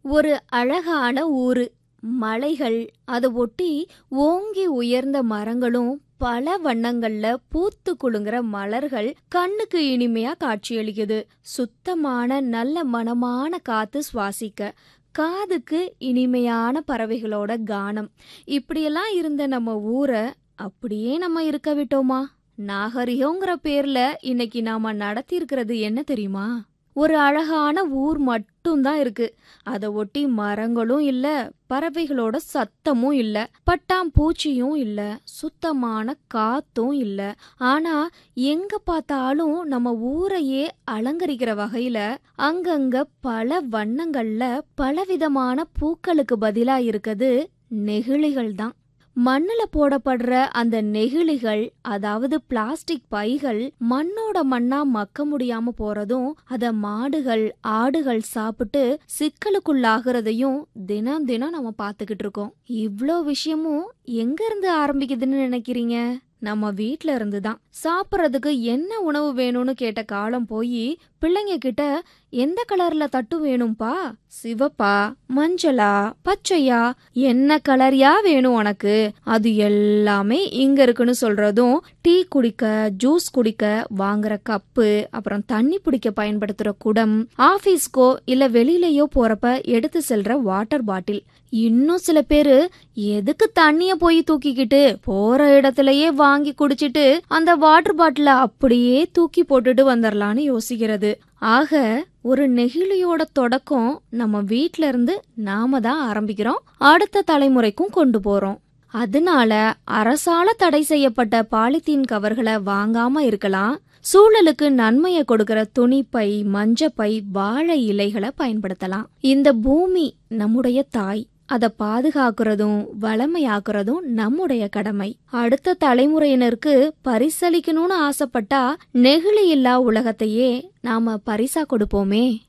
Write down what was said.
ஒரு அழகான ஊரு மலைகள் அதை ஒட்டி ஓங்கி உயர்ந்த மரங்களும் பல வண்ணங்கள்ல பூத்து குலுங்குற மலர்கள் கண்ணுக்கு இனிமையா காட்சியளிக்குது சுத்தமான நல்ல மனமான காத்து சுவாசிக்க காதுக்கு இனிமையான பறவைகளோட கானம் இப்படியெல்லாம் இருந்த நம்ம ஊரை அப்படியே நம்ம இருக்க விட்டோமா நாகரிகங்கிற பேர்ல இன்னைக்கு நாம நடத்தி இருக்கிறது என்ன தெரியுமா ஒரு அழகான ஊர் மட்டும்தான் இருக்கு அதை ஒட்டி மரங்களும் இல்ல பறவைகளோட சத்தமும் இல்ல பட்டாம்பூச்சியும் இல்ல சுத்தமான காத்தும் இல்ல ஆனா எங்க பார்த்தாலும் நம்ம ஊரையே அலங்கரிக்கிற வகையில அங்கங்க பல வண்ணங்கள்ல பலவிதமான பூக்களுக்கு பதிலா இருக்குது நெகிழிகள் தான் மண்ணுல போடப்படுற அந்த நெகிழிகள் அதாவது பிளாஸ்டிக் பைகள் மண்ணோட மண்ணா மக்க முடியாம போறதும் அத மாடுகள் ஆடுகள் சாப்பிட்டு சிக்கலுக்குள்ளாகிறதையும் தினம் தினம் நம்ம பார்த்துக்கிட்டு இருக்கோம் இவ்ளோ விஷயமும் எங்க இருந்து ஆரம்பிக்குதுன்னு நினைக்கிறீங்க நம்ம வீட்ல இருந்து தான் சாப்பிட்றதுக்கு என்ன உணவு வேணும்னு கேட்ட காலம் போய் பிள்ளைங்க கிட்ட எந்த கலர்ல தட்டு வேணும்பா சிவப்பா மஞ்சளா பச்சையா என்ன கலர்யா வேணும் உனக்கு அது எல்லாமே இங்க இருக்குன்னு சொல்றதும் டீ குடிக்க ஜூஸ் குடிக்க வாங்குற கப்பு அப்புறம் தண்ணி பிடிக்க பயன்படுத்துற குடம் ஆபீஸ்க்கோ இல்ல வெளியிலயோ போறப்ப எடுத்து செல்ற வாட்டர் பாட்டில் இன்னும் சில பேரு எதுக்கு தண்ணிய போய் தூக்கிக்கிட்டு போற இடத்துலயே வாங்கி குடிச்சிட்டு அந்த வாட்டர் பாட்டில அப்படியே தூக்கி போட்டுட்டு வந்துடலான்னு யோசிக்கிறது ஆக ஒரு நெகிழியோட தொடக்கம் நம்ம வீட்ல இருந்து நாம தான் ஆரம்பிக்கிறோம் அடுத்த தலைமுறைக்கும் கொண்டு போறோம் அதனால அரசால தடை செய்யப்பட்ட பாலித்தீன் கவர்களை வாங்காம இருக்கலாம் சூழலுக்கு நன்மையை கொடுக்கிற துணிப்பை மஞ்சப்பை வாழை இலைகளை பயன்படுத்தலாம் இந்த பூமி நம்முடைய தாய் அதை பாதுகாக்கிறதும் வளமையாக்குறதும் நம்முடைய கடமை அடுத்த தலைமுறையினருக்கு பரிசளிக்கணும்னு ஆசைப்பட்டா நெகிழி இல்லா உலகத்தையே நாம பரிசா கொடுப்போமே